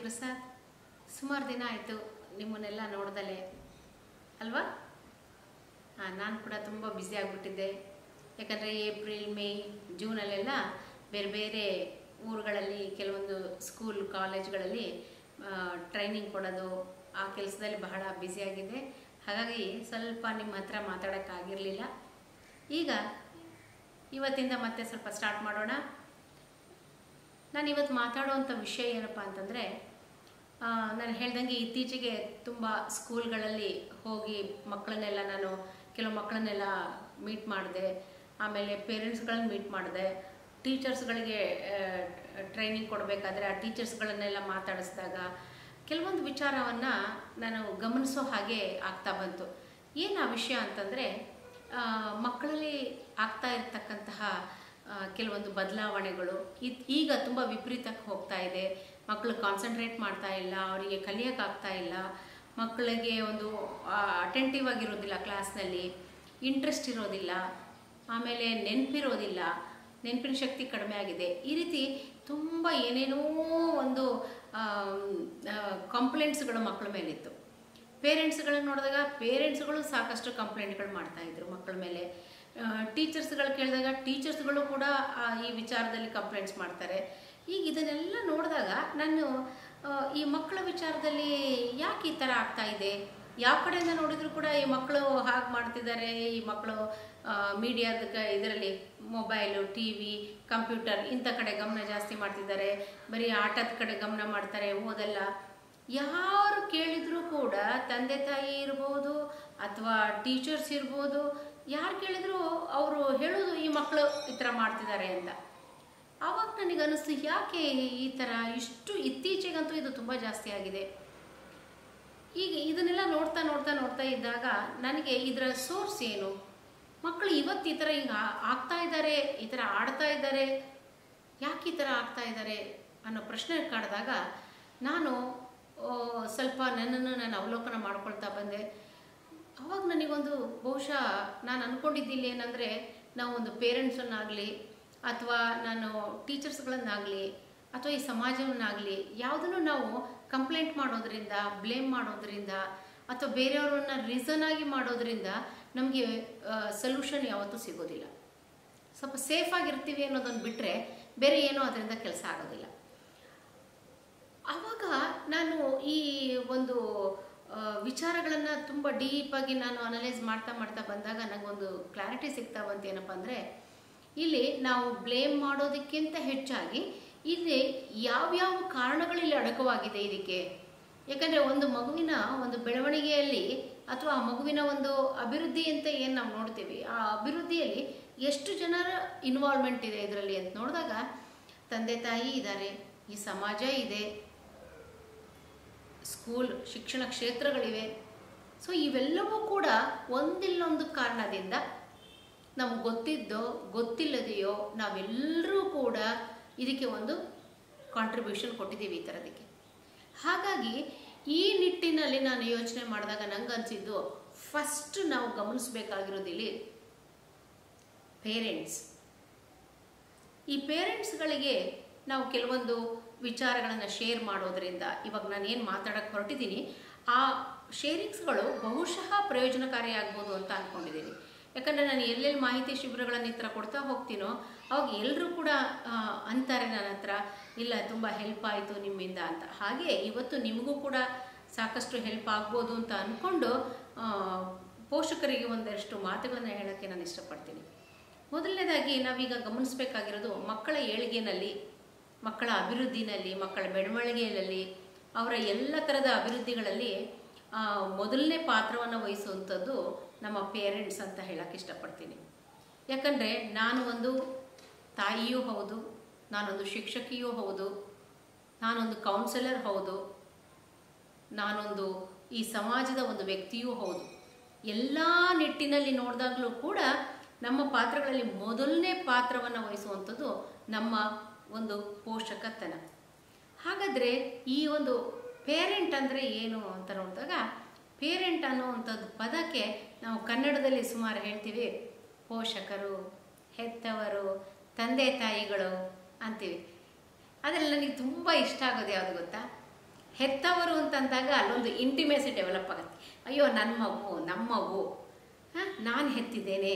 ಪ್ರಸಾದ್ ಸುಮಾರು ದಿನ ಆಯಿತು ನಿಮ್ಮನ್ನೆಲ್ಲ ನೋಡ್ದಲೆ ಅಲ್ವಾ ಹಾಂ ನಾನು ಕೂಡ ತುಂಬ ಬ್ಯುಸಿ ಆಗಿಬಿಟ್ಟಿದ್ದೆ ಯಾಕಂದರೆ ಏಪ್ರಿಲ್ ಮೇ ಜೂನಲ್ಲೆಲ್ಲ ಬೇರೆ ಬೇರೆ ಊರುಗಳಲ್ಲಿ ಕೆಲವೊಂದು ಸ್ಕೂಲ್ ಕಾಲೇಜ್ಗಳಲ್ಲಿ ಟ್ರೈನಿಂಗ್ ಕೊಡೋದು ಆ ಕೆಲಸದಲ್ಲಿ ಬಹಳ ಬ್ಯುಸಿಯಾಗಿದ್ದೆ ಹಾಗಾಗಿ ಸ್ವಲ್ಪ ನಿಮ್ಮ ಹತ್ರ ಮಾತಾಡೋಕ್ಕಾಗಿರಲಿಲ್ಲ ಈಗ ಇವತ್ತಿಂದ ಮತ್ತೆ ಸ್ವಲ್ಪ ಸ್ಟಾರ್ಟ್ ಮಾಡೋಣ ನಾನು ಇವತ್ತು ಮಾತಾಡುವಂಥ ವಿಷಯ ಏನಪ್ಪ ಅಂತಂದರೆ ನಾನು ಹೇಳ್ದಂಗೆ ಇತ್ತೀಚೆಗೆ ತುಂಬ ಸ್ಕೂಲ್ಗಳಲ್ಲಿ ಹೋಗಿ ಮಕ್ಕಳನ್ನೆಲ್ಲ ನಾನು ಕೆಲವು ಮಕ್ಕಳನ್ನೆಲ್ಲ ಮೀಟ್ ಮಾಡಿದೆ ಆಮೇಲೆ ಪೇರೆಂಟ್ಸ್ಗಳನ್ನ ಮೀಟ್ ಮಾಡಿದೆ ಟೀಚರ್ಸ್ಗಳಿಗೆ ಟ್ರೈನಿಂಗ್ ಕೊಡಬೇಕಾದ್ರೆ ಆ ಟೀಚರ್ಸ್ಗಳನ್ನೆಲ್ಲ ಮಾತಾಡಿಸಿದಾಗ ಕೆಲವೊಂದು ವಿಚಾರವನ್ನು ನಾನು ಗಮನಿಸೋ ಹಾಗೆ ಆಗ್ತಾ ಬಂತು ಏನು ಆ ವಿಷಯ ಅಂತಂದರೆ ಮಕ್ಕಳಲ್ಲಿ ಆಗ್ತಾ ಇರ್ತಕ್ಕಂತಹ ಆ, ಕೆಲವೊಂದು ಬದಲಾವಣೆಗಳು ಇದ್ ಈಗ ತುಂಬ ವಿಪರೀತಕ್ಕೆ ಹೋಗ್ತಾ ಇದೆ ಮಕ್ಕಳು ಕಾನ್ಸಂಟ್ರೇಟ್ ಮಾಡ್ತಾ ಇಲ್ಲ ಅವರಿಗೆ ಕಲಿಯೋಕ್ಕಾಗ್ತಾ ಇಲ್ಲ ಮಕ್ಕಳಿಗೆ ಒಂದು ಅಟೆಂಟಿವ್ ಆಗಿರೋದಿಲ್ಲ ಕ್ಲಾಸ್ನಲ್ಲಿ ಇಂಟ್ರೆಸ್ಟ್ ಇರೋದಿಲ್ಲ ಆಮೇಲೆ ನೆನಪಿರೋದಿಲ್ಲ ನೆನಪಿನ ಶಕ್ತಿ ಕಡಿಮೆ ಆಗಿದೆ ಈ ರೀತಿ ತುಂಬ ಏನೇನೋ ಒಂದು ಕಂಪ್ಲೇಂಟ್ಸ್ಗಳು ಮಕ್ಕಳ ಮೇಲಿತ್ತು ಪೇರೆಂಟ್ಸ್ಗಳನ್ನ ನೋಡಿದಾಗ ಪೇರೆಂಟ್ಸ್ಗಳು ಸಾಕಷ್ಟು ಕಂಪ್ಲೇಂಟ್ಗಳು ಮಾಡ್ತಾ ಇದ್ರು ಮಕ್ಕಳ ಮೇಲೆ ಟೀಚರ್ಸ್ಗಳು ಕೇಳಿದಾಗ ಟೀಚರ್ಸ್ಗಳು ಕೂಡ ಆ, ಈ ವಿಚಾರದಲ್ಲಿ ಕಂಪ್ಲೇಂಟ್ಸ್ ಮಾಡ್ತಾರೆ ಈಗ ಇದನ್ನೆಲ್ಲ ನೋಡಿದಾಗ ನಾನು ಆ, ಈ ಮಕ್ಕಳ ವಿಚಾರದಲ್ಲಿ ಯಾಕೆ ಈ ಥರ ಆಗ್ತಾ ಇದೆ ಯಾವ ಕಡೆಯಿಂದ ನೋಡಿದ್ರು ಕೂಡ ಈ ಮಕ್ಕಳು ಹಾಗೆ ಮಾಡ್ತಿದ್ದಾರೆ ಈ ಮಕ್ಕಳು ಮೀಡಿಯಾದ ಇದರಲ್ಲಿ ಮೊಬೈಲು ಟಿ ವಿ ಕಂಪ್ಯೂಟರ್ ಇಂಥ ಕಡೆ ಗಮನ ಜಾಸ್ತಿ ಮಾಡ್ತಿದ್ದಾರೆ ಬರೀ ಆಟದ ಕಡೆ ಗಮನ ಮಾಡ್ತಾರೆ ಓದಲ್ಲ ಯಾರು ಕೇಳಿದ್ರು ಕೂಡ ತಂದೆ ತಾಯಿ ಇರ್ಬೋದು ಅಥವಾ ಟೀಚರ್ಸ್ ಇರ್ಬೋದು ಯಾರು ಕೇಳಿದ್ರು ಅವರು ಹೇಳೋದು ಈ ಮಕ್ಕಳು ಈ ಥರ ಮಾಡ್ತಿದ್ದಾರೆ ಅಂತ ಆವಾಗ ನನಗೆ ಅನಿಸ್ತು ಯಾಕೆ ಈ ಥರ ಇಷ್ಟು ಇತ್ತೀಚೆಗಂತೂ ಇದು ತುಂಬ ಜಾಸ್ತಿ ಆಗಿದೆ ಈಗ ಇದನ್ನೆಲ್ಲ ನೋಡ್ತಾ ನೋಡ್ತಾ ನೋಡ್ತಾ ಇದ್ದಾಗ ನನಗೆ ಇದರ ಸೋರ್ಸ್ ಏನು ಮಕ್ಕಳು ಇವತ್ತು ಈ ಥರ ಈಗ ಆಗ್ತಾ ಇದ್ದಾರೆ ಈ ಥರ ಆಡ್ತಾ ಇದ್ದಾರೆ ಯಾಕೆ ಈ ಥರ ಆಗ್ತಾ ಇದ್ದಾರೆ ಅನ್ನೋ ಪ್ರಶ್ನೆ ಕಾಡಿದಾಗ ನಾನು ಆ, ಸ್ವಲ್ಪ ನನ್ನನ್ನು ನಾನು ಅವಲೋಕನ ಮಾಡ್ಕೊಳ್ತಾ ಬಂದೆ ಅವಾಗ ನನಗೊಂದು ಬಹುಶಃ ನಾನು ಅಂದ್ಕೊಂಡಿದ್ದಿಲ್ಲ ಏನಂದರೆ ನಾವು ಒಂದು ಪೇರೆಂಟ್ಸನ್ನಾಗಲಿ ಅಥವಾ ನಾನು ಟೀಚರ್ಸ್ಗಳನ್ನಾಗಲಿ ಅಥವಾ ಈ ಸಮಾಜವನ್ನಾಗಲಿ ಯಾವುದನ್ನು ನಾವು ಕಂಪ್ಲೇಂಟ್ ಮಾಡೋದ್ರಿಂದ ಬ್ಲೇಮ್ ಮಾಡೋದ್ರಿಂದ ಅಥವಾ ಬೇರೆಯವ್ರನ್ನ ರೀಸನ್ ಆಗಿ ಮಾಡೋದ್ರಿಂದ ನಮಗೆ ಸೊಲ್ಯೂಷನ್ ಯಾವತ್ತೂ ಸಿಗೋದಿಲ್ಲ ಸ್ವಲ್ಪ ಸೇಫ್ ಆಗಿರ್ತೀವಿ ಅನ್ನೋದನ್ನು ಬಿಟ್ಟರೆ ಬೇರೆ ಏನೂ ಅದರಿಂದ ಕೆಲಸ ಆಗೋದಿಲ್ಲ ಆವಾಗ ನಾನು ಈ ಒಂದು ವಿಚಾರಗಳನ್ನು ತುಂಬ ಡೀಪಾಗಿ ನಾನು ಅನಲೈಸ್ ಮಾಡ್ತಾ ಮಾಡ್ತಾ ಬಂದಾಗ ನನಗೊಂದು ಕ್ಲಾರಿಟಿ ಸಿಗ್ತಾ ಬಂತು ಏನಪ್ಪ ಅಂದರೆ ಇಲ್ಲಿ ನಾವು ಬ್ಲೇಮ್ ಮಾಡೋದಕ್ಕಿಂತ ಹೆಚ್ಚಾಗಿ ಇಲ್ಲಿ ಯಾವ್ಯಾವ ಕಾರಣಗಳಿಲ್ಲಿ ಅಡಕವಾಗಿದೆ ಇದಕ್ಕೆ ಯಾಕಂದರೆ ಒಂದು ಮಗುವಿನ ಒಂದು ಬೆಳವಣಿಗೆಯಲ್ಲಿ ಅಥವಾ ಆ ಮಗುವಿನ ಒಂದು ಅಭಿವೃದ್ಧಿ ಅಂತ ಏನು ನಾವು ನೋಡ್ತೀವಿ ಆ ಅಭಿವೃದ್ಧಿಯಲ್ಲಿ ಎಷ್ಟು ಜನರ ಇನ್ವಾಲ್ವ್ಮೆಂಟ್ ಇದೆ ಇದರಲ್ಲಿ ಅಂತ ನೋಡಿದಾಗ ತಂದೆ ತಾಯಿ ಇದ್ದಾರೆ ಈ ಸಮಾಜ ಇದೆ ಸ್ಕೂಲ್ ಶಿಕ್ಷಣ ಕ್ಷೇತ್ರಗಳಿವೆ ಸೊ ಇವೆಲ್ಲವೂ ಕೂಡ ಒಂದಿಲ್ಲೊಂದು ಕಾರಣದಿಂದ ನಮ್ಗೆ ಗೊತ್ತಿದ್ದೋ ಗೊತ್ತಿಲ್ಲದೆಯೋ ನಾವೆಲ್ಲರೂ ಕೂಡ ಇದಕ್ಕೆ ಒಂದು ಕಾಂಟ್ರಿಬ್ಯೂಷನ್ ಕೊಟ್ಟಿದ್ದೀವಿ ಈ ಥರದಕ್ಕೆ ಹಾಗಾಗಿ ಈ ನಿಟ್ಟಿನಲ್ಲಿ ನಾನು ಯೋಚನೆ ಮಾಡಿದಾಗ ನಂಗೆ ಅನಿಸಿದ್ದು ಫಸ್ಟ್ ನಾವು ಗಮನಿಸಬೇಕಾಗಿರೋದು ಇಲ್ಲಿ ಪೇರೆಂಟ್ಸ್ ಈ ಪೇರೆಂಟ್ಸ್ಗಳಿಗೆ ನಾವು ಕೆಲವೊಂದು ವಿಚಾರಗಳನ್ನು ಶೇರ್ ಮಾಡೋದ್ರಿಂದ ಇವಾಗ ನಾನು ಏನು ಮಾತಾಡೋಕ್ಕೆ ಹೊರಟಿದ್ದೀನಿ ಆ ಶೇರಿಂಗ್ಸ್ಗಳು ಬಹುಶಃ ಪ್ರಯೋಜನಕಾರಿ ಆಗ್ಬೋದು ಅಂತ ಅಂದ್ಕೊಂಡಿದ್ದೀನಿ ಯಾಕಂದರೆ ನಾನು ಎಲ್ಲೆಲ್ಲಿ ಮಾಹಿತಿ ಶಿಬಿರಗಳನ್ನು ಈ ಥರ ಕೊಡ್ತಾ ಹೋಗ್ತೀನೋ ಅವಾಗ ಎಲ್ಲರೂ ಕೂಡ ಆ, ಅಂತಾರೆ ನನ್ನ ಹತ್ರ ಇಲ್ಲ ತುಂಬ ಹೆಲ್ಪ್ ಆಯಿತು ನಿಮ್ಮಿಂದ ಅಂತ ಹಾಗೆ ಇವತ್ತು ನಿಮಗೂ ಕೂಡ ಸಾಕಷ್ಟು ಹೆಲ್ಪ್ ಆಗ್ಬೋದು ಅಂತ ಅಂದ್ಕೊಂಡು ಆ, ಪೋಷಕರಿಗೆ ಒಂದಷ್ಟು ಮಾತುಗಳನ್ನು ಹೇಳೋಕ್ಕೆ ನಾನು ಇಷ್ಟಪಡ್ತೀನಿ ಮೊದಲನೇದಾಗಿ ನಾವೀಗ ಗಮನಿಸಬೇಕಾಗಿರೋದು ಮಕ್ಕಳ ಏಳಿಗೆನಲ್ಲಿ ಮಕ್ಕಳ ಅಭಿವೃದ್ಧಿನಲ್ಲಿ ಮಕ್ಕಳ ಬೆಳವಣಿಗೆಯಲ್ಲಿ ಅವರ ಎಲ್ಲ ಥರದ ಅಭಿವೃದ್ಧಿಗಳಲ್ಲಿ ಆ, ಮೊದಲನೇ ಪಾತ್ರವನ್ನು ವಹಿಸುವಂಥದ್ದು ನಮ್ಮ ಪೇರೆಂಟ್ಸ್ ಅಂತ ಹೇಳಕ್ಕೆ ಇಷ್ಟಪಡ್ತೀನಿ ಯಾಕಂದರೆ ನಾನು ಒಂದು ತಾಯಿಯೂ ಹೌದು ನಾನೊಂದು ಶಿಕ್ಷಕಿಯೂ ಹೌದು ನಾನೊಂದು ಕೌನ್ಸಿಲರ್ ಹೌದು ನಾನೊಂದು ಈ ಸಮಾಜದ ಒಂದು ವ್ಯಕ್ತಿಯೂ ಹೌದು ಎಲ್ಲ ನಿಟ್ಟಿನಲ್ಲಿ ನೋಡಿದಾಗಲೂ ಕೂಡ ನಮ್ಮ ಪಾತ್ರಗಳಲ್ಲಿ ಮೊದಲನೇ ಪಾತ್ರವನ್ನು ವಹಿಸುವಂಥದ್ದು ನಮ್ಮ ಒಂದು ಪೋಷಕತನ ಹಾಗಾದರೆ ಈ ಒಂದು ಪೇರೆಂಟ್ ಅಂದರೆ ಏನು ಅಂತ ನೋಡಿದಾಗ ಪೇರೆಂಟ್ ಅನ್ನುವಂಥದ್ದು ಪದಕ್ಕೆ ನಾವು ಕನ್ನಡದಲ್ಲಿ ಸುಮಾರು ಹೇಳ್ತೀವಿ ಪೋಷಕರು ಹೆತ್ತವರು ತಂದೆ ತಾಯಿಗಳು ಅಂತೀವಿ ಅದರಲ್ಲಿ ನನಗೆ ತುಂಬ ಇಷ್ಟ ಆಗೋದು ಯಾವುದು ಗೊತ್ತಾ ಹೆತ್ತವರು ಅಂತಂದಾಗ ಅಲ್ಲೊಂದು ಇಂಟಿಮೇಸಿ ಡೆವಲಪ್ ಆಗುತ್ತೆ ಅಯ್ಯೋ ನನ್ನ ಮಗು ನಮ್ಮ ಮಗು ನಾನು ಹೆತ್ತಿದ್ದೇನೆ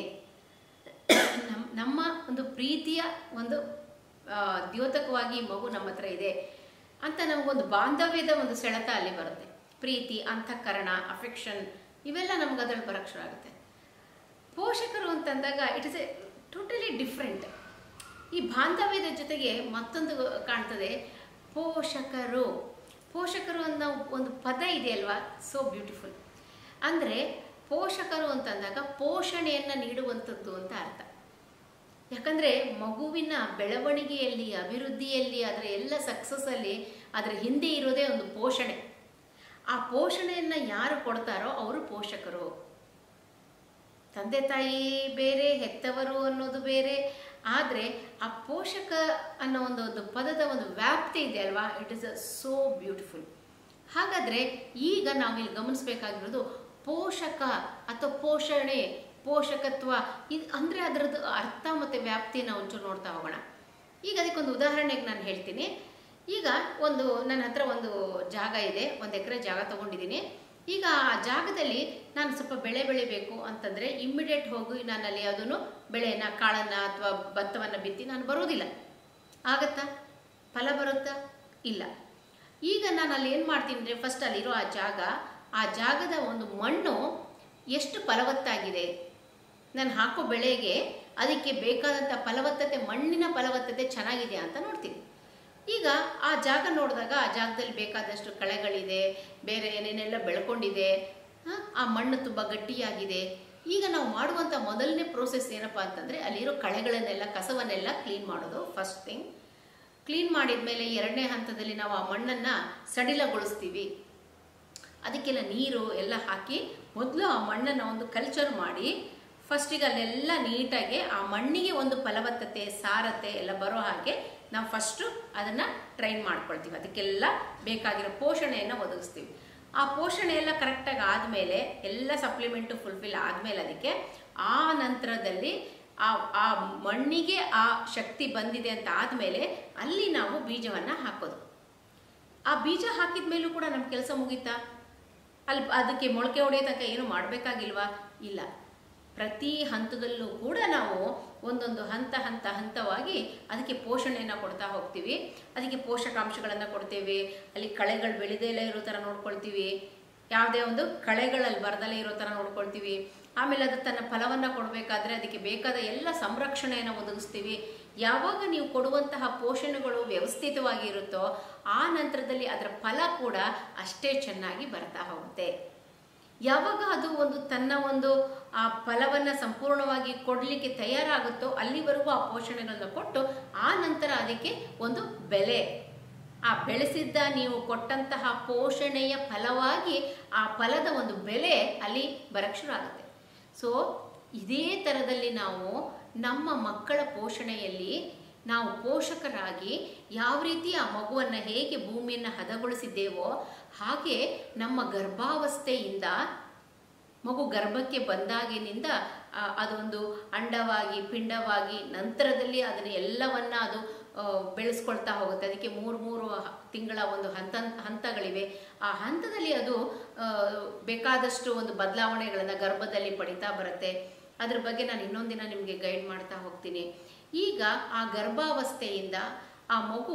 ನಮ್ಮ ನಮ್ಮ ಒಂದು ಪ್ರೀತಿಯ ಒಂದು ಆ, ದ್ಯೋತಕವಾಗಿ ಮಗು ನಮ್ಮ ಹತ್ರ ಇದೆ ಅಂತ ನಮಗೊಂದು ಬಾಂಧವ್ಯದ ಒಂದು ಸೆಳೆತ ಅಲ್ಲಿ ಬರುತ್ತೆ ಪ್ರೀತಿ ಅಂತಃಕರಣ ಅಫೆಕ್ಷನ್ ಇವೆಲ್ಲ ನಮ್ಗೆ ಅದ್ರಲ್ಲಿ ಬರಕ್ಕೆ ಶುರು ಆಗುತ್ತೆ ಪೋಷಕರು ಅಂತಂದಾಗ it is a totally different ಈ ಬಾಂಧವ್ಯದ ಜೊತೆಗೆ ಮತ್ತೊಂದು ಕಾಣ್ತದೆ ಪೋಷಕರು ಪೋಷಕರು ಅನ್ನೋ ಒಂದು ಪದ ಇದೆಯಲ್ವಾ ಸೋ ಬ್ಯೂಟಿಫುಲ್ ಅಂದರೆ ಪೋಷಕರು ಅಂತಂದಾಗ ಪೋಷಣೆಯನ್ನು ನೀಡುವಂಥದ್ದು ಅಂತ ಅರ್ಥ ಯಾಕಂದರೆ ಮಗುವಿನ ಬೆಳವಣಿಗೆಯಲ್ಲಿ ಅಭಿವೃದ್ಧಿಯಲ್ಲಿ ಅದರ ಎಲ್ಲ ಸಕ್ಸಸ್ಸಲ್ಲಿ ಅದರ ಹಿಂದೆ ಇರೋದೇ ಒಂದು ಪೋಷಣೆ ಆ ಪೋಷಣೆಯನ್ನು ಯಾರು ಕೊಡ್ತಾರೋ ಅವರು ಪೋಷಕರು ತಂದೆ ತಾಯಿ ಬೇರೆ ಹೆತ್ತವರು ಅನ್ನೋದು ಬೇರೆ ಆದರೆ ಆ ಪೋಷಕ ಅನ್ನೋ ಒಂದು ಒಂದು ಪದದ ಒಂದು ವ್ಯಾಪ್ತಿ ಇದೆ ಅಲ್ವಾ it is uh so beautiful ಹಾಗಾದರೆ ಈಗ ನಾವಿಲ್ಲಿ ಗಮನಿಸಬೇಕಾಗಿರೋದು ಪೋಷಕ ಅಥವಾ ಪೋಷಣೆ ಪೋಷಕತ್ವ ಇದು ಅಂದರೆ ಅದರದ್ದು ಅರ್ಥ ಮತ್ತು ವ್ಯಾಪ್ತಿನ ಒಂಚೂರು ನೋಡ್ತಾ ಹೋಗೋಣ ಈಗ ಅದಕ್ಕೊಂದು ಉದಾಹರಣೆಗೆ ನಾನು ಹೇಳ್ತೀನಿ ಈಗ ಒಂದು ನನ್ನ ಹತ್ರ ಒಂದು ಜಾಗ ಇದೆ ಒಂದು ಎಕರೆ ಜಾಗ ತಗೊಂಡಿದ್ದೀನಿ ಈಗ ಆ ಜಾಗದಲ್ಲಿ ನಾನು ಸ್ವಲ್ಪ ಬೆಳೆ ಬೆಳಿಬೇಕು ಅಂತಂದರೆ ಇಮ್ಮಿಡಿಯೇಟ್ ಹೋಗಿ ನಾನು ಅಲ್ಲಿ ಅದನ್ನು ಬೆಳೆನ ಕಾಳನ್ನು ಅಥವಾ ಭತ್ತವನ್ನು ಬಿತ್ತಿ ನಾನು ಬರೋದಿಲ್ಲ ಆಗತ್ತಾ ಫಲ ಬರುತ್ತಾ ಇಲ್ಲ ಈಗ ನಾನು ಅಲ್ಲಿ ಏನು ಮಾಡ್ತೀನಿ ಅಂದರೆ ಫಸ್ಟ್ ಅಲ್ಲಿರೋ ಆ ಜಾಗ ಆ ಜಾಗದ ಒಂದು ಮಣ್ಣು ಎಷ್ಟು ಫಲವತ್ತಾಗಿದೆ ನಾನು ಹಾಕೋ ಬೆಳೆಗೆ ಅದಕ್ಕೆ ಬೇಕಾದಂಥ ಫಲವತ್ತತೆ ಮಣ್ಣಿನ ಫಲವತ್ತತೆ ಚೆನ್ನಾಗಿದೆ ಅಂತ ನೋಡ್ತೀನಿ ಈಗ ಆ ಜಾಗ ನೋಡಿದಾಗ ಆ ಜಾಗದಲ್ಲಿ ಬೇಕಾದಷ್ಟು ಕಳೆಗಳಿದೆ ಬೇರೆ ಏನೇನೆಲ್ಲ ಬೆಳ್ಕೊಂಡಿದೆ ಆ, ಆ ಮಣ್ಣು ತುಂಬ ಗಟ್ಟಿಯಾಗಿದೆ ಈಗ ನಾವು ಮಾಡುವಂಥ ಮೊದಲನೇ ಪ್ರೋಸೆಸ್ ಏನಪ್ಪ ಅಂತಂದರೆ ಅಲ್ಲಿರೋ ಕಳೆಗಳನ್ನೆಲ್ಲ ಕಸವನ್ನೆಲ್ಲ ಕ್ಲೀನ್ ಮಾಡೋದು ಫಸ್ಟ್ ಥಿಂಗ್ ಕ್ಲೀನ್ ಮಾಡಿದ ಮೇಲೆ ಎರಡನೇ ಹಂತದಲ್ಲಿ ನಾವು ಆ ಮಣ್ಣನ್ನು ಸಡಿಲಗೊಳಿಸ್ತೀವಿ ಅದಕ್ಕೆಲ್ಲ ನೀರು ಎಲ್ಲ ಹಾಕಿ ಮೊದಲು ಆ ಮಣ್ಣನ್ನು ಒಂದು ಕಲ್ಚರ್ ಮಾಡಿ ಫಸ್ಟಿಗೆ ಅಲ್ಲೆಲ್ಲ ನೀಟಾಗಿ ಆ ಮಣ್ಣಿಗೆ ಒಂದು ಫಲವತ್ತತೆ ಸಾರತೆ ಎಲ್ಲ ಬರೋ ಹಾಗೆ ನಾವು ಫಸ್ಟು ಅದನ್ನು ಟ್ರೈನ್ ಮಾಡ್ಕೊಳ್ತೀವಿ ಅದಕ್ಕೆಲ್ಲ ಬೇಕಾಗಿರೋ ಪೋಷಣೆಯನ್ನು ಒದಗಿಸ್ತೀವಿ ಆ ಪೋಷಣೆ ಎಲ್ಲ ಕರೆಕ್ಟಾಗಿ ಆದಮೇಲೆ ಎಲ್ಲ ಸಪ್ಲಿಮೆಂಟು ಫುಲ್ಫಿಲ್ ಆದಮೇಲೆ ಅದಕ್ಕೆ ಆ ನಂತರದಲ್ಲಿ ಆ ಆ ಮಣ್ಣಿಗೆ ಆ ಶಕ್ತಿ ಬಂದಿದೆ ಅಂತ ಆದಮೇಲೆ ಅಲ್ಲಿ ನಾವು ಬೀಜವನ್ನು ಹಾಕೋದು ಆ ಬೀಜ ಹಾಕಿದ ಮೇಲೂ ಕೂಡ ನಮ್ಮ ಕೆಲಸ ಮುಗೀತಾ ಅಲ್ಲಿ ಅದಕ್ಕೆ ಮೊಳಕೆ ಹೊಡೆಯೋ ತನಕ ಏನು ಮಾಡಬೇಕಾಗಿಲ್ವಾ ಇಲ್ಲ ಪ್ರತಿ ಹಂತದಲ್ಲೂ ಕೂಡ ನಾವು ಒಂದೊಂದು ಹಂತ ಹಂತ ಹಂತವಾಗಿ ಅದಕ್ಕೆ ಪೋಷಣೆಯನ್ನು ಕೊಡ್ತಾ ಹೋಗ್ತೀವಿ ಅದಕ್ಕೆ ಪೋಷಕಾಂಶಗಳನ್ನು ಕೊಡ್ತೇವೆ ಅಲ್ಲಿ ಕಳೆಗಳು ಬೆಳೆದೇ ಇರೋ ಥರ ನೋಡ್ಕೊಳ್ತೀವಿ ಯಾವುದೇ ಒಂದು ಕಳೆಗಳಲ್ಲಿ ಬರದಲ್ಲೇ ಇರೋ ಥರ ನೋಡ್ಕೊಳ್ತೀವಿ ಆಮೇಲೆ ಅದು ತನ್ನ ಫಲವನ್ನು ಕೊಡಬೇಕಾದ್ರೆ ಅದಕ್ಕೆ ಬೇಕಾದ ಎಲ್ಲ ಸಂರಕ್ಷಣೆಯನ್ನು ಒದಗಿಸ್ತೀವಿ ಯಾವಾಗ ನೀವು ಕೊಡುವಂತಹ ಪೋಷಣೆಗಳು ವ್ಯವಸ್ಥಿತವಾಗಿ ಇರುತ್ತೋ ಆ ನಂತರದಲ್ಲಿ ಅದರ ಫಲ ಕೂಡ ಅಷ್ಟೇ ಚೆನ್ನಾಗಿ ಬರ್ತಾ ಹೋಗುತ್ತೆ ಯಾವಾಗ ಅದು ಒಂದು ತನ್ನ ಒಂದು ಆ ಫಲವನ್ನು ಸಂಪೂರ್ಣವಾಗಿ ಕೊಡಲಿಕ್ಕೆ ತಯಾರಾಗುತ್ತೋ ಅಲ್ಲಿವರೆಗೂ ಆ ಪೋಷಣೆಗಳನ್ನ ಕೊಟ್ಟು ಆ ನಂತರ ಅದಕ್ಕೆ ಒಂದು ಬೆಲೆ ಆ ಬೆಳೆಸಿದ್ದ ನೀವು ಕೊಟ್ಟಂತಹ ಪೋಷಣೆಯ ಫಲವಾಗಿ ಆ ಫಲದ ಒಂದು ಬೆಲೆ ಅಲ್ಲಿ ಬರಕ್ಕೆ ಶುರು ಆಗುತ್ತೆ ಸೊ ಇದೇ ಥರದಲ್ಲಿ ನಾವು ನಮ್ಮ ಮಕ್ಕಳ ಪೋಷಣೆಯಲ್ಲಿ ನಾವು ಪೋಷಕರಾಗಿ ಯಾವ ರೀತಿ ಆ ಮಗುವನ್ನು ಹೇಗೆ ಭೂಮಿಯನ್ನು ಹದಗೊಳಿಸಿದ್ದೇವೋ ಹಾಗೆ ನಮ್ಮ ಗರ್ಭಾವಸ್ಥೆಯಿಂದ ಮಗು ಗರ್ಭಕ್ಕೆ ಬಂದಾಗಿನಿಂದ ಆ, ಅದೊಂದು ಅಂಡವಾಗಿ ಪಿಂಡವಾಗಿ ನಂತರದಲ್ಲಿ ಅದನ್ನು ಎಲ್ಲವನ್ನ ಅದು ಆ, ಬೆಳೆಸ್ಕೊಳ್ತಾ ಹೋಗುತ್ತೆ ಅದಕ್ಕೆ ಮೂರು ಮೂರು ಹ- ತಿಂಗಳ ಒಂದು ಹಂತ ಹಂತಗಳಿವೆ ಆ ಹಂತದಲ್ಲಿ ಅದು ಆ, ಬೇಕಾದಷ್ಟು ಒಂದು ಬದಲಾವಣೆಗಳನ್ನು ಗರ್ಭದಲ್ಲಿ ಪಡಿತಾ ಬರುತ್ತೆ ಅದ್ರ ಬಗ್ಗೆ ನಾನು ಇನ್ನೊಂದಿನ ನಿಮಗೆ ಗೈಡ್ ಮಾಡ್ತಾ ಹೋಗ್ತೀನಿ ಈಗ ಆ ಗರ್ಭಾವಸ್ಥೆಯಿಂದ ಆ ಮಗು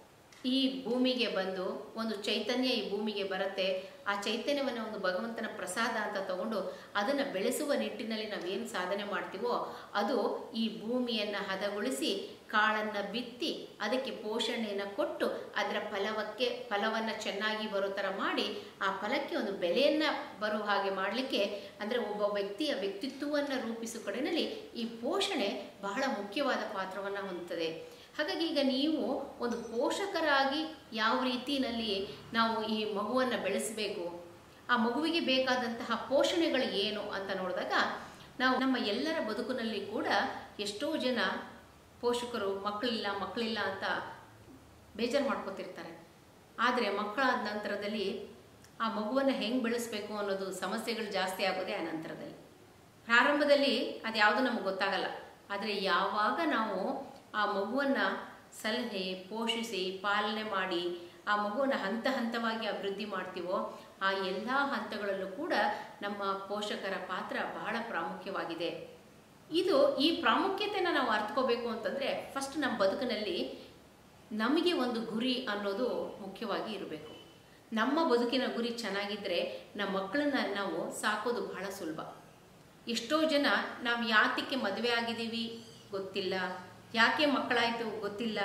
ಈ ಭೂಮಿಗೆ ಬಂದು ಒಂದು ಚೈತನ್ಯ ಈ ಭೂಮಿಗೆ ಬರುತ್ತೆ ಆ ಚೈತನ್ಯವನ್ನು ಒಂದು ಭಗವಂತನ ಪ್ರಸಾದ ಅಂತ ತಗೊಂಡು ಅದನ್ನು ಬೆಳೆಸುವ ನಿಟ್ಟಿನಲ್ಲಿ ನಾವೇನು ಸಾಧನೆ ಮಾಡ್ತೀವೋ ಅದು ಈ ಭೂಮಿಯನ್ನು ಹದಗೊಳಿಸಿ ಕಾಳನ್ನು ಬಿತ್ತಿ ಅದಕ್ಕೆ ಪೋಷಣೆಯನ್ನು ಕೊಟ್ಟು ಅದರ ಫಲವಕ್ಕೆ ಫಲವನ್ನು ಚೆನ್ನಾಗಿ ಬರೋ ಥರ ಮಾಡಿ ಆ ಫಲಕ್ಕೆ ಒಂದು ಬೆಲೆಯನ್ನು ಬರೋ ಹಾಗೆ ಮಾಡಲಿಕ್ಕೆ ಅಂದರೆ ಒಬ್ಬ ವ್ಯಕ್ತಿಯ ವ್ಯಕ್ತಿತ್ವವನ್ನು ರೂಪಿಸುವ ಕಡೆಯಲ್ಲಿ ಈ ಪೋಷಣೆ ಬಹಳ ಮುಖ್ಯವಾದ ಪಾತ್ರವನ್ನು ಹೊಂದುತ್ತದೆ ಹಾಗಾಗಿ ಈಗ ನೀವು ಒಂದು ಪೋಷಕರಾಗಿ ಯಾವ ರೀತಿಯಲ್ಲಿ ನಾವು ಈ ಮಗುವನ್ನು ಬೆಳೆಸಬೇಕು ಆ ಮಗುವಿಗೆ ಬೇಕಾದಂತಹ ಪೋಷಣೆಗಳು ಏನು ಅಂತ ನೋಡಿದಾಗ ನಾವು ನಮ್ಮ ಎಲ್ಲರ ಬದುಕಿನಲ್ಲಿ ಕೂಡ ಎಷ್ಟೋ ಜನ ಪೋಷಕರು ಮಕ್ಕಳಿಲ್ಲ ಮಕ್ಕಳಿಲ್ಲ ಅಂತ ಬೇಜಾರು ಮಾಡ್ಕೋತಿರ್ತಾರೆ ಆದರೆ ಮಕ್ಕಳಾದ ನಂತರದಲ್ಲಿ ಆ ಮಗುವನ್ನು ಹೆಂಗೆ ಬೆಳೆಸಬೇಕು ಅನ್ನೋದು ಸಮಸ್ಯೆಗಳು ಜಾಸ್ತಿ ಆಗೋದೇ ಆ ನಂತರದಲ್ಲಿ ಪ್ರಾರಂಭದಲ್ಲಿ ಅದು ಯಾವುದು ನಮಗೆ ಗೊತ್ತಾಗಲ್ಲ ಆದರೆ ಯಾವಾಗ ನಾವು ಆ ಮಗುವನ್ನು ಸಲಹೆ ಪೋಷಿಸಿ ಪಾಲನೆ ಮಾಡಿ ಆ ಮಗುವನ್ನು ಹಂತ ಹಂತವಾಗಿ ಅಭಿವೃದ್ಧಿ ಮಾಡ್ತೀವೋ ಆ ಎಲ್ಲ ಹಂತಗಳಲ್ಲೂ ಕೂಡ ನಮ್ಮ ಪೋಷಕರ ಪಾತ್ರ ಬಹಳ ಪ್ರಾಮುಖ್ಯವಾಗಿದೆ ಇದು ಈ ಪ್ರಾಮುಖ್ಯತೆನ ನಾವು ಅರ್ಥಕೋಬೇಕು ಅಂತಂದರೆ ಫಸ್ಟ್ ನಮ್ಮ ಬದುಕಿನಲ್ಲಿ ನಮಗೆ ಒಂದು ಗುರಿ ಅನ್ನೋದು ಮುಖ್ಯವಾಗಿ ಇರಬೇಕು ನಮ್ಮ ಬದುಕಿನ ಗುರಿ ಚೆನ್ನಾಗಿದ್ದರೆ ನಮ್ಮ ಮಕ್ಕಳನ್ನ ನಾವು ಸಾಕೋದು ಬಹಳ ಸುಲಭ ಎಷ್ಟೋ ಜನ ನಾವು ಯಾತಕ್ಕೆ ಮದುವೆ ಆಗಿದ್ದೀವಿ ಗೊತ್ತಿಲ್ಲ ಯಾಕೆ ಮಕ್ಕಳಾಯಿತು ಗೊತ್ತಿಲ್ಲ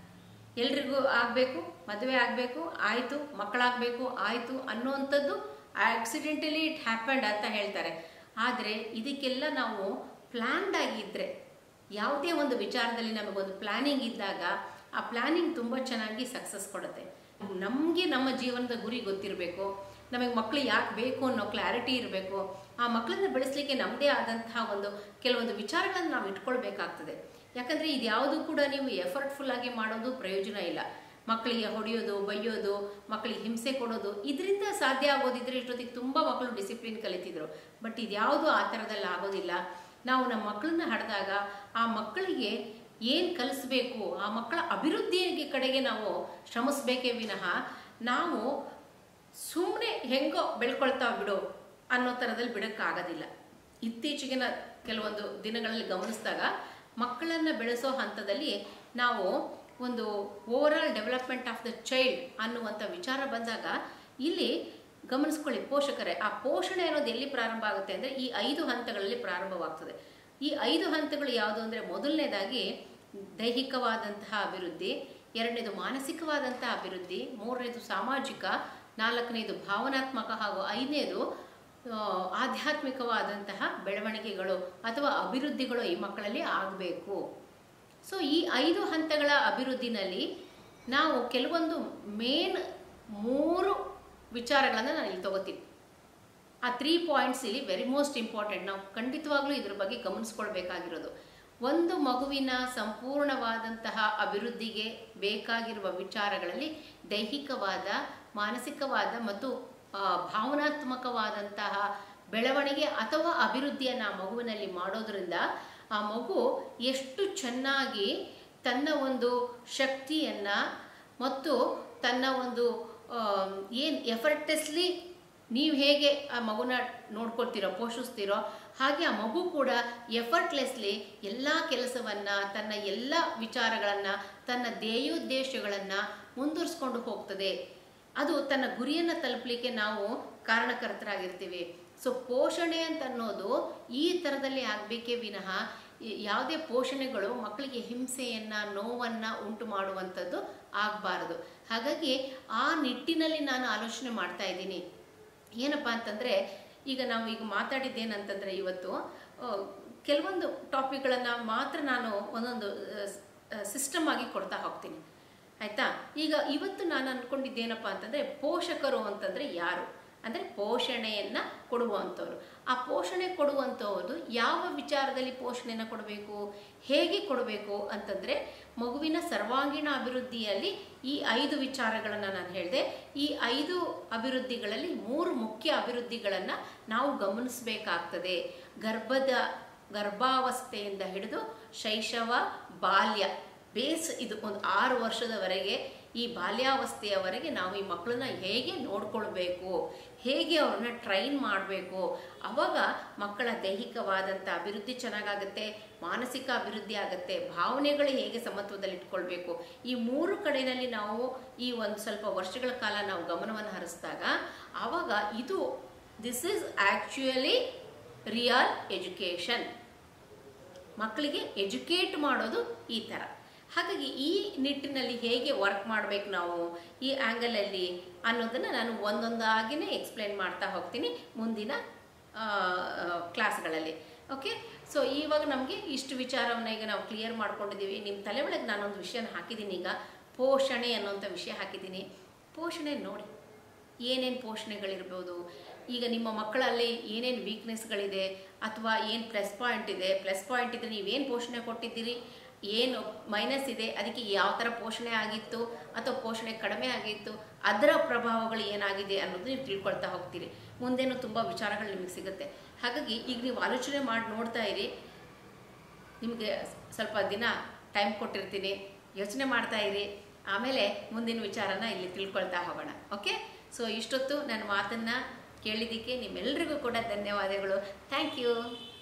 ಎಲ್ರಿಗೂ ಆಗಬೇಕು ಮದುವೆ ಆಗಬೇಕು ಆಯಿತು ಮಕ್ಕಳಾಗಬೇಕು ಆಯಿತು ಅನ್ನೋವಂಥದ್ದು ಆಕ್ಸಿಡೆಂಟಲಿ ಇಟ್ ಹ್ಯಾಪಂಡ್ ಅಂತ ಹೇಳ್ತಾರೆ ಆದರೆ ಇದಕ್ಕೆಲ್ಲ ನಾವು ಪ್ಲ್ಯಾನ್ಡ್ ಆಗಿದ್ದರೆ ಯಾವುದೇ ಒಂದು ವಿಚಾರದಲ್ಲಿ ನಮಗೊಂದು ಪ್ಲ್ಯಾನಿಂಗ್ ಇದ್ದಾಗ ಆ ಪ್ಲ್ಯಾನಿಂಗ್ ತುಂಬ ಚೆನ್ನಾಗಿ ಸಕ್ಸಸ್ ಕೊಡುತ್ತೆ ನಮಗೆ ನಮ್ಮ ಜೀವನದ ಗುರಿ ಗೊತ್ತಿರಬೇಕು ನಮಗೆ ಮಕ್ಕಳು ಯಾಕೆ ಬೇಕು ಅನ್ನೋ ಕ್ಲಾರಿಟಿ ಇರಬೇಕು ಆ ಮಕ್ಕಳನ್ನ ಬೆಳೆಸಲಿಕ್ಕೆ ನಮ್ಮದೇ ಆದಂತಹ ಒಂದು ಕೆಲವೊಂದು ವಿಚಾರಗಳನ್ನು ನಾವು ಇಟ್ಕೊಳ್ಬೇಕಾಗ್ತದೆ ಯಾಕಂದರೆ ಇದು ಯಾವುದು ಕೂಡ ನೀವು ಎಫರ್ಟ್ಫುಲ್ ಆಗಿ ಮಾಡೋದು ಪ್ರಯೋಜನ ಇಲ್ಲ ಮಕ್ಕಳಿಗೆ ಹೊಡೆಯೋದು ಬೈಯೋದು ಮಕ್ಕಳಿಗೆ ಹಿಂಸೆ ಕೊಡೋದು ಇದರಿಂದ ಸಾಧ್ಯ ಆಗೋದಿದ್ರೆ ಇಷ್ಟೊತ್ತಿಗೆ ತುಂಬ ಮಕ್ಕಳು ಡಿಸಿಪ್ಲಿನ್ ಕಲಿತಿದ್ರು ಬಟ್ ಇದ್ಯಾವುದು ಆ ಥರದಲ್ಲಿ ಆಗೋದಿಲ್ಲ ನಾವು ನಮ್ಮ ಮಕ್ಕಳನ್ನ ಹಡೆದಾಗ ಆ ಮಕ್ಕಳಿಗೆ ಏನು ಕಲಿಸ್ಬೇಕು ಆ ಮಕ್ಕಳ ಅಭಿವೃದ್ಧಿಯ ಕಡೆಗೆ ನಾವು ಶ್ರಮಿಸ್ಬೇಕೇ ವಿನಃ ನಾವು ಸುಮ್ಮನೆ ಹೆಂಗೋ ಬೆಳ್ಕೊಳ್ತಾ ಬಿಡು ಅನ್ನೋ ಥರದಲ್ಲಿ ಬಿಡೋಕ್ಕಾಗೋದಿಲ್ಲ ಇತ್ತೀಚೆಗಿನ ಕೆಲವೊಂದು ದಿನಗಳಲ್ಲಿ ಗಮನಿಸಿದಾಗ ಮಕ್ಕಳನ್ನು ಬೆಳೆಸೋ ಹಂತದಲ್ಲಿ ನಾವು ಒಂದು overall development of the child ಅನ್ನುವಂಥ ವಿಚಾರ ಬಂದಾಗ ಇಲ್ಲಿ ಗಮನಿಸ್ಕೊಳ್ಳಿ ಪೋಷಕರೇ ಆ ಪೋಷಣೆ ಅನ್ನೋದು ಎಲ್ಲಿ ಪ್ರಾರಂಭ ಆಗುತ್ತೆ ಅಂದರೆ ಈ ಐದು ಹಂತಗಳಲ್ಲಿ ಪ್ರಾರಂಭವಾಗ್ತದೆ ಈ ಐದು ಹಂತಗಳು ಯಾವುದು ಅಂದರೆ ಮೊದಲನೇದಾಗಿ ದೈಹಿಕವಾದಂತಹ ಅಭಿವೃದ್ಧಿ ಎರಡನೇದು ಮಾನಸಿಕವಾದಂತಹ ಅಭಿವೃದ್ಧಿ ಮೂರನೇದು ಸಾಮಾಜಿಕ ನಾಲ್ಕನೇದು ಭಾವನಾತ್ಮಕ ಹಾಗೂ ಐದನೇದು ಆ, ಆಧ್ಯಾತ್ಮಿಕವಾದಂತಹ ಬೆಳವಣಿಗೆಗಳು ಅಥವಾ ಅಭಿವೃದ್ಧಿಗಳು ಈ ಮಕ್ಕಳಲ್ಲಿ ಆಗಬೇಕು ಸೊ ಈ ಐದು ಹಂತಗಳ ಅಭಿವೃದ್ಧಿನಲ್ಲಿ ನಾವು ಕೆಲವೊಂದು ಮೇನ್ ಮೂರು ವಿಚಾರಗಳನ್ನು ನಾನು ಇಲ್ಲಿ ತಗೋತೀನಿ ಆ ತ್ರೀ ಪಾಯಿಂಟ್ಸ್ ಇಲ್ಲಿ ವೆರಿ ಮೋಸ್ಟ್ ಇಂಪಾರ್ಟೆಂಟ್ ನಾವು ಖಂಡಿತವಾಗ್ಲೂ ಇದ್ರ ಬಗ್ಗೆ ಗಮನಿಸ್ಕೊಳ್ಬೇಕಾಗಿರೋದು ಒಂದು ಮಗುವಿನ ಸಂಪೂರ್ಣವಾದಂತಹ ಅಭಿವೃದ್ಧಿಗೆ ಬೇಕಾಗಿರುವ ವಿಚಾರಗಳಲ್ಲಿ ದೈಹಿಕವಾದ ಮಾನಸಿಕವಾದ ಮತ್ತು ಆ, ಭಾವನಾತ್ಮಕವಾದಂತಹ ಬೆಳವಣಿಗೆ ಅಥವಾ ಅಭಿವೃದ್ಧಿಯನ್ನು ಆ ಮಗುವಿನಲ್ಲಿ ಮಾಡೋದ್ರಿಂದ ಆ ಮಗು ಎಷ್ಟು ಚೆನ್ನಾಗಿ ತನ್ನ ಒಂದು ಶಕ್ತಿಯನ್ನು ಮತ್ತು ತನ್ನ ಒಂದು ಏನು ಎಫರ್ಟೆಸ್ಲಿ ನೀವು ಹೇಗೆ ಆ ಮಗುನ ನೋಡ್ಕೊಳ್ತೀರೋ ಪೋಷಿಸ್ತೀರೋ ಹಾಗೆ ಆ ಮಗು ಕೂಡ ಎಫರ್ಟ್ಲೆಸ್ಲಿ ಎಲ್ಲ ಕೆಲಸವನ್ನು ತನ್ನ ಎಲ್ಲ ವಿಚಾರಗಳನ್ನು ತನ್ನ ಧ್ಯೇಯೋದ್ದೇಶಗಳನ್ನು ಮುಂದುವರಿಸ್ಕೊಂಡು ಹೋಗ್ತದೆ ಅದು ತನ್ನ ಗುರಿಯನ್ನು ತಲುಪಲಿಕ್ಕೆ ನಾವು ಕಾರಣಕರ್ತರಾಗಿರ್ತೀವಿ ಸೊ ಪೋಷಣೆ ಅಂತ ಅನ್ನೋದು ಈ ಥರದಲ್ಲಿ ಆಗಬೇಕೇ ವಿನಃ ಈ- ಯಾವುದೇ ಪೋಷಣೆಗಳು ಮಕ್ಕಳಿಗೆ ಹಿಂಸೆಯನ್ನು ನೋವನ್ನು ಉಂಟು ಮಾಡುವಂಥದ್ದು ಆಗಬಾರದು ಹಾಗಾಗಿ ಆ ನಿಟ್ಟಿನಲ್ಲಿ ನಾನು ಆಲೋಚನೆ ಮಾಡ್ತಾ ಇದ್ದೀನಿ ಏನಪ್ಪ ಅಂತಂದರೆ ಈಗ ನಾವು ಈಗ ಮಾತಾಡಿದ್ದೇನಂತಂದರೆ ಇವತ್ತು ಆ, ಕೆಲವೊಂದು ಟಾಪಿಕ್ಗಳನ್ನು ಮಾತ್ರ ನಾನು ಒಂದೊಂದು ಸಿಸ್ಟಮ್ ಆಗಿ ಕೊಡ್ತಾ ಹೋಗ್ತೀನಿ ಆಯಿತಾ ಈಗ ಇವತ್ತು ನಾನು ಅಂದ್ಕೊಂಡಿದ್ದೇನಪ್ಪ ಅಂತಂದರೆ ಪೋಷಕರು ಅಂತಂದರೆ ಯಾರು ಅಂದರೆ ಪೋಷಣೆಯನ್ನು ಕೊಡುವಂಥವ್ರು ಆ ಪೋಷಣೆ ಕೊಡುವಂಥವ್ರು ಯಾವ ವಿಚಾರದಲ್ಲಿ ಪೋಷಣೆಯನ್ನು ಕೊಡಬೇಕು ಹೇಗೆ ಕೊಡಬೇಕು ಅಂತಂದರೆ ಮಗುವಿನ ಸರ್ವಾಂಗೀಣ ಅಭಿವೃದ್ಧಿಯಲ್ಲಿ ಈ ಐದು ವಿಚಾರಗಳನ್ನು ನಾನು ಹೇಳಿದೆ ಈ ಐದು ಅಭಿವೃದ್ಧಿಗಳಲ್ಲಿ ಮೂರು ಮುಖ್ಯ ಅಭಿವೃದ್ಧಿಗಳನ್ನು ನಾವು ಗಮನಿಸಬೇಕಾಗ್ತದೆ ಗರ್ಭದ ಗರ್ಭಾವಸ್ಥೆಯಿಂದ ಹಿಡಿದು ಶೈಶವ ಬಾಲ್ಯ ಬೇಸ್ ಇದು ಒಂದು ಆರು ವರ್ಷದವರೆಗೆ ಈ ಬಾಲ್ಯಾವಸ್ಥೆಯವರೆಗೆ ನಾವು ಈ ಮಕ್ಕಳನ್ನ ಹೇಗೆ ನೋಡ್ಕೊಳ್ಬೇಕು ಹೇಗೆ ಅವ್ರನ್ನ ಟ್ರೈನ್ ಮಾಡಬೇಕು ಅವಾಗ ಮಕ್ಕಳ ದೈಹಿಕವಾದಂಥ ಅಭಿವೃದ್ಧಿ ಚೆನ್ನಾಗಾಗುತ್ತೆ ಮಾನಸಿಕ ಅಭಿವೃದ್ಧಿ ಆಗುತ್ತೆ ಭಾವನೆಗಳು ಹೇಗೆ ಸಮತ್ವದಲ್ಲಿ ಇಟ್ಕೊಳ್ಬೇಕು ಈ ಮೂರು ಕಡೆಯಲ್ಲಿ ನಾವು ಈ ಒಂದು ಸ್ವಲ್ಪ ವರ್ಷಗಳ ಕಾಲ ನಾವು ಗಮನವನ್ನು ಹರಿಸಿದಾಗ ಆವಾಗ ಇದು this is actually real education ಮಕ್ಕಳಿಗೆ ಎಜುಕೇಟ್ ಮಾಡೋದು ಈ ಥರ ಹಾಗಾಗಿ ಈ ನಿಟ್ಟಿನಲ್ಲಿ ಹೇಗೆ ವರ್ಕ್ ಮಾಡಬೇಕು ನಾವು ಈ ಆ್ಯಂಗಲಲ್ಲಿ ಅನ್ನೋದನ್ನು ನಾನು ಒಂದೊಂದಾಗಿನೇ ಎಕ್ಸ್ಪ್ಲೇನ್ ಮಾಡ್ತಾ ಹೋಗ್ತೀನಿ ಮುಂದಿನ ಕ್ಲಾಸ್ಗಳಲ್ಲಿ ಓಕೆ ಸೊ ಇವಾಗ ನಮಗೆ ಇಷ್ಟು ವಿಚಾರವನ್ನು ಈಗ ನಾವು ಕ್ಲಿಯರ್ ಮಾಡ್ಕೊಂಡಿದ್ದೀವಿ ನಿಮ್ಮ ತಲೆ ಒಳಗೆ ನಾನೊಂದು ವಿಷಯನ ಹಾಕಿದ್ದೀನಿ ಈಗ ಪೋಷಣೆ ಅನ್ನೋಂಥ ವಿಷಯ ಹಾಕಿದ್ದೀನಿ ಪೋಷಣೆ ನೋಡಿ ಏನೇನು ಪೋಷಣೆಗಳಿರ್ಬೋದು ಈಗ ನಿಮ್ಮ ಮಕ್ಕಳಲ್ಲಿ ಏನೇನು ವೀಕ್ನೆಸ್ಗಳಿದೆ ಅಥವಾ ಏನು ಪ್ಲಸ್ ಪಾಯಿಂಟ್ ಇದೆ ಪ್ಲಸ್ ಪಾಯಿಂಟ್ ಇದ್ದರೆ ನೀವೇನು ಪೋಷಣೆ ಕೊಟ್ಟಿದ್ದೀರಿ ಏನು ಮೈನಸ್ ಇದೆ ಅದಕ್ಕೆ ಯಾವ ಥರ ಪೋಷಣೆ ಆಗಿತ್ತು ಅಥವಾ ಪೋಷಣೆ ಕಡಿಮೆ ಆಗಿತ್ತು ಅದರ ಪ್ರಭಾವಗಳು ಏನಾಗಿದೆ ಅನ್ನೋದು ನೀವು ತಿಳ್ಕೊಳ್ತಾ ಹೋಗ್ತೀರಿ ಮುಂದೇನು ತುಂಬ ವಿಚಾರಗಳು ನಿಮಗೆ ಸಿಗುತ್ತೆ ಹಾಗಾಗಿ ಈಗ ನೀವು ಆಲೋಚನೆ ಮಾಡಿ ನೋಡ್ತಾ ಇರಿ ನಿಮಗೆ ಸ್ವಲ್ಪ ದಿನ ಟೈಮ್ ಕೊಟ್ಟಿರ್ತೀನಿ ಯೋಚನೆ ಮಾಡ್ತಾ ಇರಿ ಆಮೇಲೆ ಮುಂದಿನ ವಿಚಾರನ ಇಲ್ಲಿ ತಿಳ್ಕೊಳ್ತಾ ಹೋಗೋಣ ಓಕೆ ಸೊ ಇಷ್ಟೊತ್ತು ನನ್ನ ಮಾತನ್ನು ಕೇಳಿದ್ದಕ್ಕೆ ನಿಮ್ಮೆಲ್ಲರಿಗೂ ಕೂಡ ಧನ್ಯವಾದಗಳು ಥ್ಯಾಂಕ್ ಯು